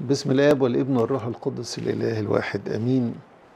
بسم الاب والابن والروح القدس الاله الواحد امين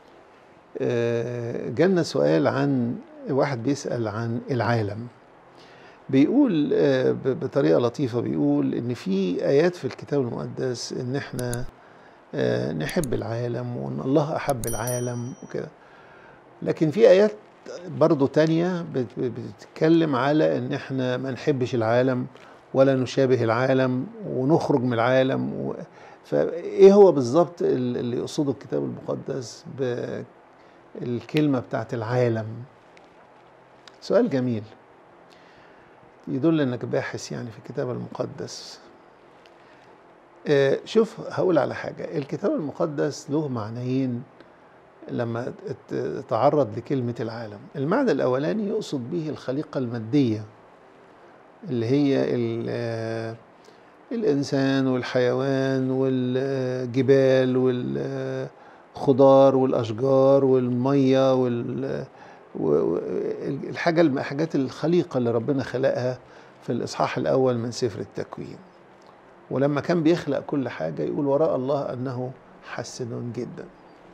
آه، جالنا سؤال عن واحد بيسال عن العالم بيقول آه، ب- بطريقه لطيفه بيقول ان في ايات في الكتاب المقدس ان احنا آه، نحب العالم وان الله احب العالم وكده لكن في ايات برضو تانية بت- بتتكلم على ان احنا ما نحبش العالم ولا نشابه العالم ونخرج من العالم و... فايه هو بالظبط ال- اللي يقصده الكتاب المقدس بالكلمة بتاعت العالم سؤال جميل يدل انك باحث يعني في الكتاب المقدس آه، شوف هقول على حاجة الكتاب المقدس له معنيين لما ات- تعرض لكلمة العالم المعنى الأولاني يقصد به الخليقة المادية اللي هي ال- آه، الإنسان والحيوان والجبال والخضار والأشجار والمية وال و- و- الحاجة الحاجات الخليقة اللي ربنا خلقها في الإصحاح الأول من سفر التكوين ولما كان بيخلق كل حاجة يقول وراء الله أنه حسن جدا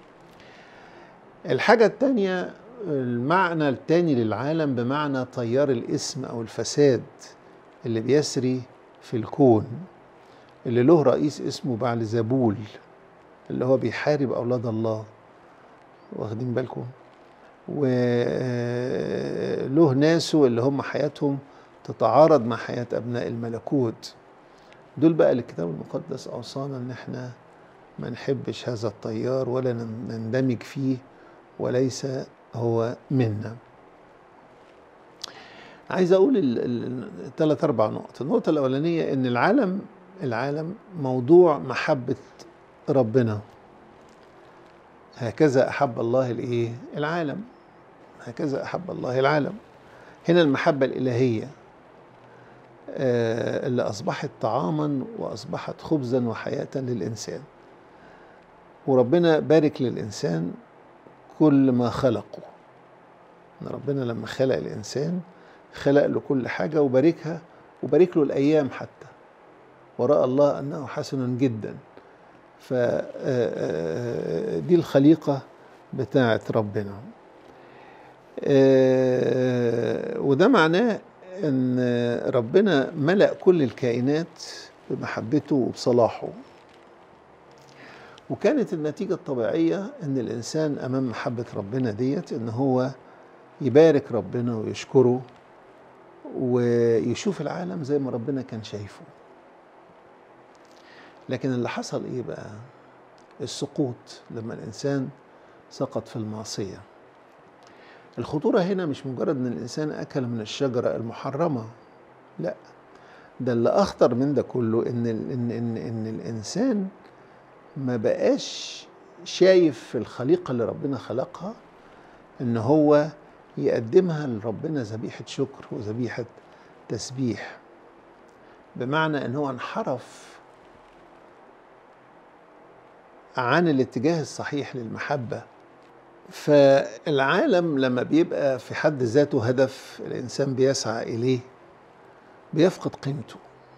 الحاجة التانية المعنى التاني للعالم بمعنى تيار الاسم أو الفساد اللي بيسري في الكون اللي له رئيس اسمه بعل زبول اللي هو بيحارب أولاد الله واخدين بالكم وله ناسه اللي هم حياتهم تتعارض مع حياة أبناء الملكوت دول بقى اللي الكتاب المقدس أوصانا إن احنا ما نحبش هذا التيار ولا نن- نندمج فيه وليس هو منا عايز اقول الثلاث اربع نقط النقطه الاولانيه ان العالم العالم موضوع محبه ربنا هكذا احب الله الايه العالم هكذا احب الله العالم هنا المحبه الالهيه آه، اللي اصبحت طعاما واصبحت خبزا وحياه للانسان وربنا بارك للانسان كل ما خلقه ان ربنا لما خلق الانسان خلق له كل حاجه وباركها وبارك له الايام حتى وراى الله انه حسن جدا ف آه، آه، دي الخليقه بتاعه ربنا آه، وده معناه ان ربنا ملأ كل الكائنات بمحبته وبصلاحه وكانت النتيجة الطبيعية ان الانسان امام محبة ربنا ديت ان هو يبارك ربنا ويشكره ويشوف العالم زي ما ربنا كان شايفه لكن اللي حصل ايه بقى السقوط لما الانسان سقط في المعصيه الخطوره هنا مش مجرد ان الانسان اكل من الشجره المحرمه لا ده اللي اخطر من ده كله ان ال- ان ان, إن الانسان ما بقاش شايف في الخليقه اللي ربنا خلقها ان هو يقدمها لربنا ذبيحه شكر وذبيحه تسبيح بمعنى ان هو انحرف عن الاتجاه الصحيح للمحبه فالعالم لما بيبقى في حد ذاته هدف الانسان بيسعى اليه بيفقد قيمته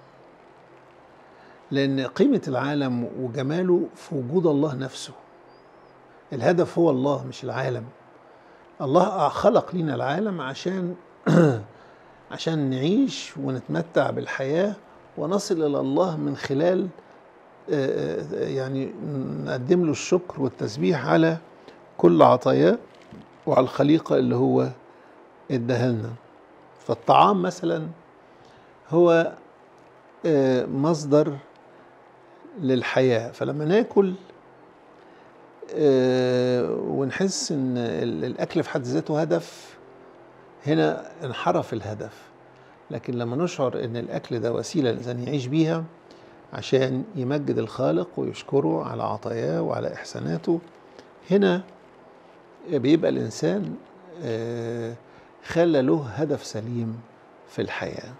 لان قيمه العالم وجماله في وجود الله نفسه الهدف هو الله مش العالم الله خلق لنا العالم عشان عشان نعيش ونتمتع بالحياه ونصل الى الله من خلال آه، آه، يعني نقدم له الشكر والتسبيح على كل عطاياه وعلى الخليقة اللي هو اداها لنا فالطعام مثلا هو آه، مصدر للحياة فلما ناكل آه، ونحس ان ال- الاكل في حد ذاته هدف هنا انحرف الهدف لكن لما نشعر ان الاكل ده وسيله الانسان يعيش بيها عشان يمجد الخالق ويشكره على عطاياه وعلى احساناته هنا بيبقى الانسان آه، خلى له هدف سليم في الحياه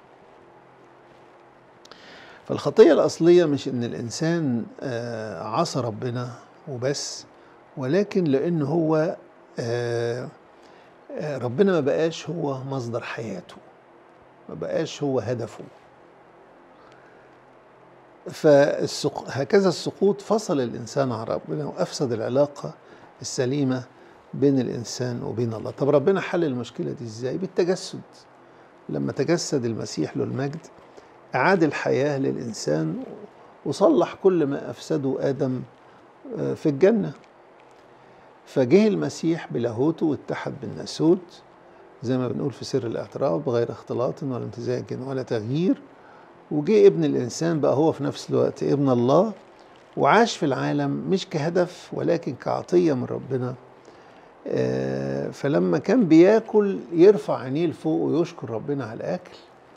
فالخطيه الاصليه مش ان الانسان آه، عصى ربنا وبس ولكن لان هو آه، آه، ربنا ما بقاش هو مصدر حياته ما بقاش هو هدفه فهكذا السقوط فصل الإنسان عن ربنا وأفسد العلاقة السليمة بين الإنسان وبين الله طب ربنا حل المشكلة دي إزاي بالتجسد لما تجسد المسيح له المجد أعاد الحياة للإنسان وصلح كل ما أفسده آدم في الجنة فجه المسيح بلاهوته واتحد بالناسوت زي ما بنقول في سر الاعتراف بغير اختلاط ولا امتزاج ولا تغيير وجه ابن الإنسان بقى هو في نفس الوقت ابن الله وعاش في العالم مش كهدف ولكن كعطية من ربنا فلما كان بياكل يرفع عينيه لفوق ويشكر ربنا على الأكل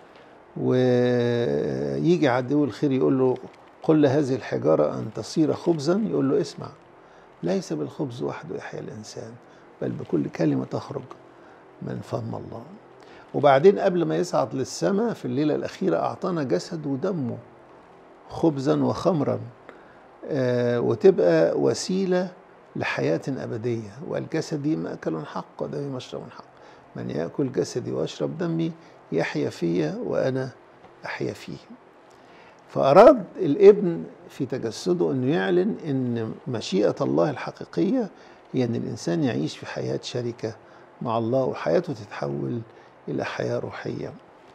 ويجي عدو الخير يقول له قل هذه الحجارة أن تصير خبزا يقول له اسمع ليس بالخبز وحده يحيى الإنسان بل بكل كلمة تخرج من فم الله وبعدين قبل ما يصعد للسماء في الليلة الأخيرة أعطانا جسد ودمه خبزا وخمرا آه وتبقى وسيلة لحياة أبدية والجسدي مأكل حق ودمي مشرب حق من يأكل جسدي ويشرب دمي يحيا فيا وأنا أحيا فيه فأراد الابن في تجسده أنه يعلن أن مشيئة الله الحقيقية هي أن الإنسان يعيش في حياة شركة مع الله وحياته تتحول إلى حياة روحية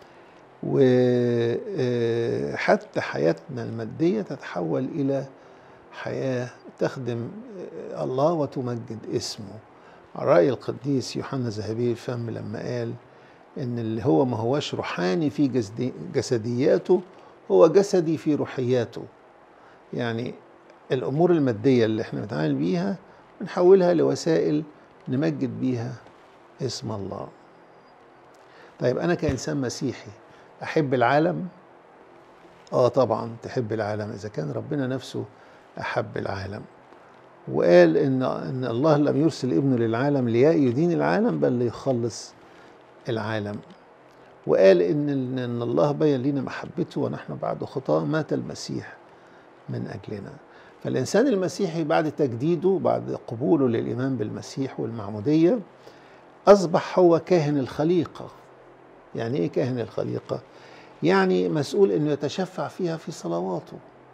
وحتى حياتنا المادية تتحول إلى حياة تخدم الله وتمجد اسمه رأي القديس يوحنا ذهبي الفم لما قال إن اللي هو ما هوش روحاني في جسدياته هو جسدي في روحياته يعني الأمور المادية اللي احنا بنتعامل بيها بنحولها لوسائل نمجد بيها اسم الله طيب أنا كإنسان مسيحي أحب العالم آه طبعا تحب العالم إذا كان ربنا نفسه أحب العالم وقال إن إن الله لم يرسل ابنه للعالم ليدين العالم بل ليخلص العالم وقال إن إن الله بين لنا محبته ونحن بعد خطاه مات المسيح من أجلنا فالإنسان المسيحي بعد تجديده بعد قبوله للإيمان بالمسيح والمعمودية أصبح هو كاهن الخليقة يعني إيه كاهن الخليقة؟ يعني مسؤول إنه يتشفع فيها في صلواته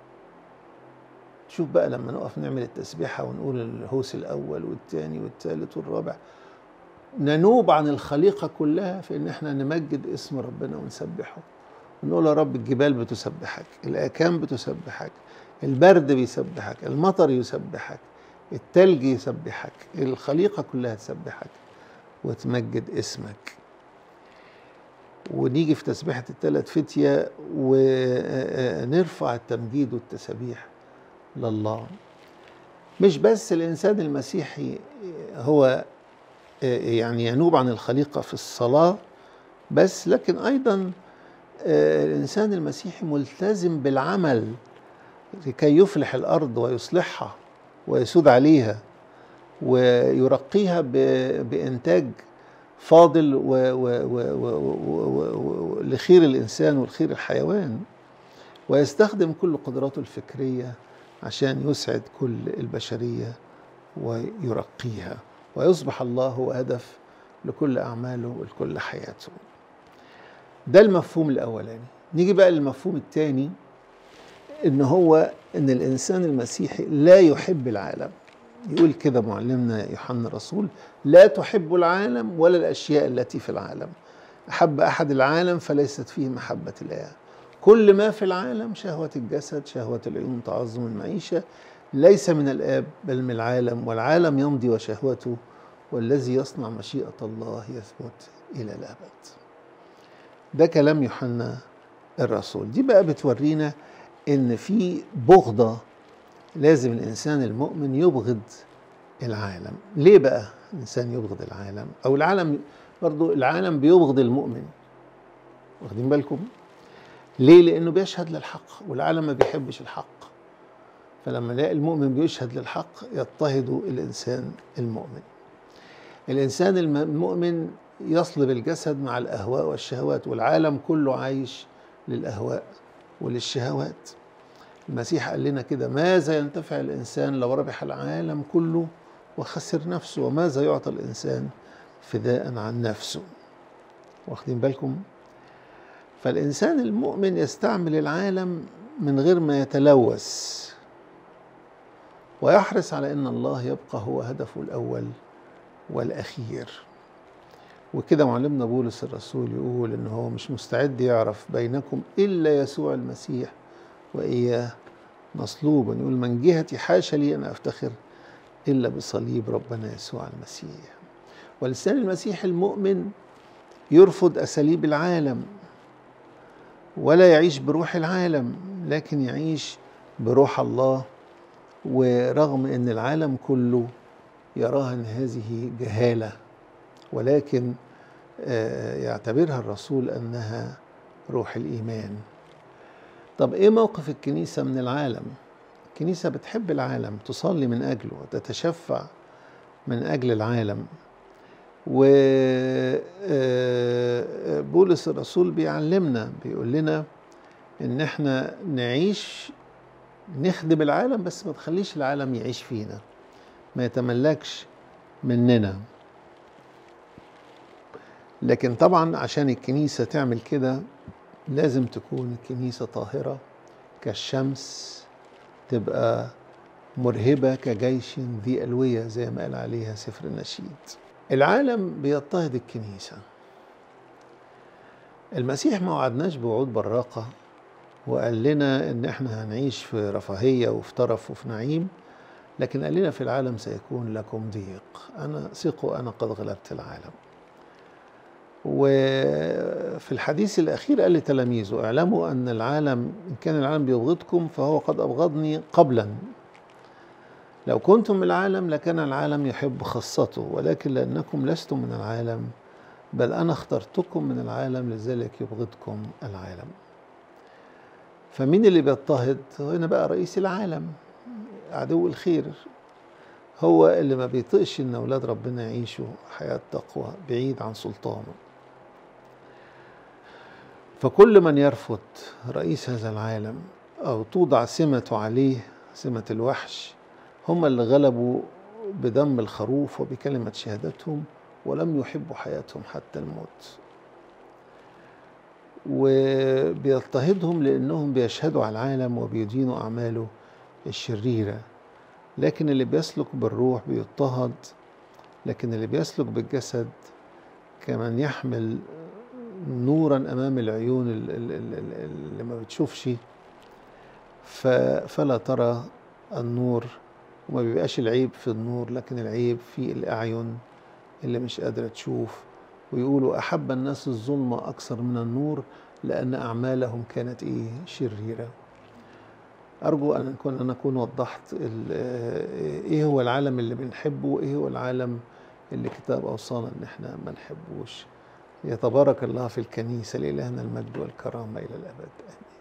شوف بقى لما نقف نعمل التسبيحة ونقول الهوس الأول والثاني والثالث والرابع ننوب عن الخليقة كلها في إن إحنا نمجد اسم ربنا ونسبحه ونقول يا رب الجبال بتسبحك الأكام بتسبحك البرد بيسبحك المطر يسبحك التلج يسبحك الخليقة كلها تسبحك وتمجد اسمك ونيجي في تسبيحة الثلاث فتية ونرفع التمجيد والتسبيح لله مش بس الإنسان المسيحي هو يعني ينوب عن الخليقة في الصلاة بس لكن أيضا الإنسان المسيحي ملتزم بالعمل لكي يفلح الأرض ويصلحها ويسود عليها ويرقيها بإنتاج فاضل و و و و و و لخير الإنسان والخير الحيوان ويستخدم كل قدراته الفكرية عشان يسعد كل البشرية ويرقيها ويصبح الله هو هدف لكل أعماله ولكل حياته ده المفهوم الأولاني نيجي بقى للمفهوم الثاني إن هو إن الإنسان المسيحي لا يحب العالم يقول كده معلمنا يوحنا الرسول لا تحب العالم ولا الأشياء التي في العالم أحب أحد العالم فليست فيه محبة الله كل ما في العالم شهوة الجسد شهوة العيون تعظم المعيشة ليس من الآب بل من العالم والعالم يمضي وشهوته والذي يصنع مشيئة الله يثبت إلى الأبد ده كلام يوحنا الرسول دي بقى بتورينا إن في بغضة لازم الإنسان المؤمن يبغض العالم ليه بقى الإنسان يبغض العالم أو العالم برضو العالم بيبغض المؤمن واخدين بالكم ليه لأنه بيشهد للحق والعالم ما بيحبش الحق فلما يلاقي المؤمن بيشهد للحق يضطهد الإنسان المؤمن الإنسان المؤمن يصلب الجسد مع الأهواء والشهوات والعالم كله عايش للأهواء وللشهوات المسيح قال لنا كده ماذا ينتفع الإنسان لو ربح العالم كله وخسر نفسه وماذا يعطى الإنسان فداء عن نفسه واخدين بالكم فالإنسان المؤمن يستعمل العالم من غير ما يتلوث ويحرص على ان الله يبقى هو هدفه الاول والاخير وكده معلمنا بولس الرسول يقول ان هو مش مستعد يعرف بينكم الا يسوع المسيح واياه مصلوبا يقول من جهتي حاشا لي ان افتخر الا بصليب ربنا يسوع المسيح ولسان المسيح المؤمن يرفض اساليب العالم ولا يعيش بروح العالم لكن يعيش بروح الله ورغم ان العالم كله يراها ان هذه جهاله ولكن يعتبرها الرسول انها روح الايمان طب ايه موقف الكنيسه من العالم الكنيسه بتحب العالم تصلي من اجله وتتشفع من اجل العالم وبولس الرسول بيعلمنا بيقول لنا ان احنا نعيش نخدم العالم بس ما تخليش العالم يعيش فينا ما يتملكش مننا لكن طبعا عشان الكنيسة تعمل كده لازم تكون الكنيسة طاهرة كالشمس تبقى مرهبة كجيش ذي ألوية زي ما قال عليها سفر النشيد العالم بيضطهد الكنيسة المسيح ما وعدناش بوعود براقة وقال لنا ان احنا هنعيش في رفاهية وفي طرف وفي نعيم لكن قال لنا في العالم سيكون لكم ضيق انا ثقوا انا قد غلبت العالم وفي الحديث الاخير قال لتلاميذه اعلموا ان العالم ان كان العالم بيبغضكم فهو قد ابغضني قبلا لو كنتم من العالم لكان العالم يحب خاصته ولكن لانكم لستم من العالم بل انا اخترتكم من العالم لذلك يبغضكم العالم فمين اللي بيضطهد هنا بقى رئيس العالم عدو الخير هو اللي ما بيطيقش ان اولاد ربنا يعيشوا حياه تقوى بعيد عن سلطانه فكل من يرفض رئيس هذا العالم او توضع سمته عليه سمه الوحش هم اللي غلبوا بدم الخروف وبكلمه شهادتهم ولم يحبوا حياتهم حتى الموت وبيضطهدهم لانهم بيشهدوا على العالم وبيدينوا اعماله الشريره لكن اللي بيسلك بالروح بيضطهد لكن اللي بيسلك بالجسد كمن يحمل نورا امام العيون اللي ما بتشوفش فلا ترى النور وما بيبقاش العيب في النور لكن العيب في الاعين اللي مش قادره تشوف ويقولوا احب الناس الظلمه اكثر من النور لان اعمالهم كانت ايه شريره أرجو أن أكون أن أكون وضحت إيه هو العالم اللي بنحبه وإيه هو العالم اللي كتاب أوصانا إن إحنا ما نحبوش يتبارك الله في الكنيسة لإلهنا المجد والكرامة إلى الأبد آمين